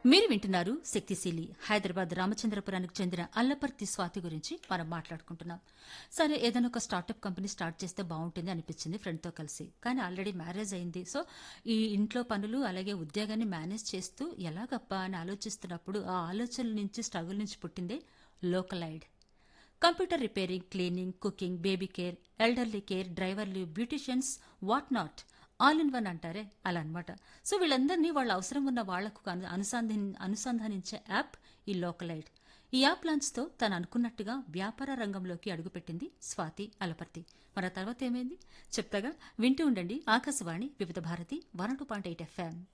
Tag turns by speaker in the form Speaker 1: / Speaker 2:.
Speaker 1: మీరు వింటున్నారు శక్తిశీలి హైదరాబాద్ రామచంద్రపురానికి చెందిన అల్లపర్తి స్వాతి గురించి మనం మాట్లాడుకుంటున్నాం సరే ఏదైనా ఒక స్టార్టప్ కంపెనీ స్టార్ట్ చేస్తే బాగుంటుంది అనిపించింది ఫ్రెండ్తో కలిసి కానీ ఆల్రెడీ మ్యారేజ్ అయింది సో ఈ ఇంట్లో పనులు అలాగే ఉద్యోగాన్ని మేనేజ్ చేస్తూ ఎలాగప్పా అని ఆలోచిస్తున్నప్పుడు ఆ ఆలోచనల నుంచి స్ట్రగుల్ నుంచి పుట్టిందే localized computer repairing cleaning cooking baby care elderly care డ్రైవర్లు beauticians what not all in one అంటారే అలా అనమాట సో వీళ్ళందరినీ వాళ్ళ అవసరం ఉన్న వాళ్లకు అను- అనుసంధి అనుసంధానించే యాప్ ఈ లోకలైడ్ ఈ యాప్ లాంచ్తో తను అనుకున్నట్టుగా వ్యాపార రంగంలోకి అడుగుపెట్టింది స్వాతి అలపర్తి మరి ఆ తర్వాత ఏమైంది చెప్తాగా వింటూ ఉండండి Akashvani Vividh Bharati one two point eight FM